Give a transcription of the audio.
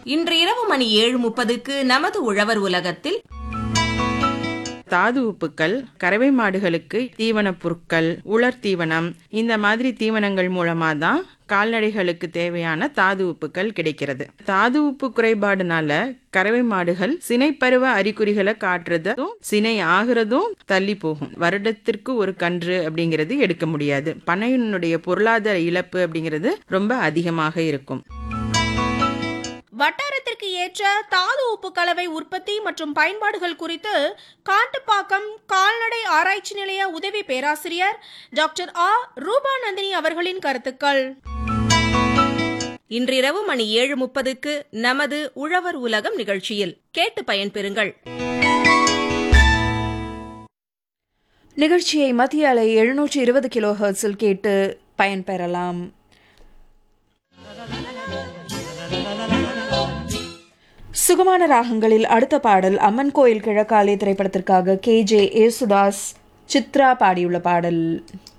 இன்று இரவு மணி ஏழு முப்பதுக்கு நமது உழவர் உலகத்தில் தாது உப்புக்கள் கறவை மாடுகளுக்கு தீவனப் பொருட்கள் உலர் தீவனம் இந்த மாதிரி தீவனங்கள் மூலமா தான் கால்நடைகளுக்கு தேவையான தாது உப்புக்கள் கிடைக்கிறது தாது உப்பு குறைபாடுனால கறவை மாடுகள் சினைப்பருவ அறிகுறிகளை காட்டுறதும் சினை ஆகிறதும் தள்ளி போகும் வருடத்திற்கு ஒரு கன்று அப்படிங்கிறது எடுக்க முடியாது பண்ணையினுடைய பொருளாதார இழப்பு அப்படிங்கிறது ரொம்ப அதிகமாக இருக்கும் வட்டாரத்திற்கு ஏற்ற தாது உப்பு கலவை உற்பத்தி மற்றும் பயன்பாடுகள் குறித்து காட்டுப்பாக்கம் கால்நடை ஆராய்ச்சி நிலைய உதவி பேராசிரியர் டாக்டர் ஆ ரூபா நந்தினி அவர்களின் கருத்துக்கள் இன்றிரவு மணி ஏழு முப்பதுக்கு நமது உழவர் உலகம் நிகழ்ச்சியில் கேட்டு பயன்பெறுங்கள் நிகழ்ச்சியை மத்திய அலை எழுநூற்றி இருபது கிலோ ஹெர்ட்ஸில் கேட்டு பயன்பெறலாம் சுகமான ராகங்களில் அடுத்த பாடல் அம்மன் கோயில் கிழக்காலே திரைப்படத்திற்காக கே ஜே ஏசுதாஸ் சித்ரா பாடியுள்ள பாடல்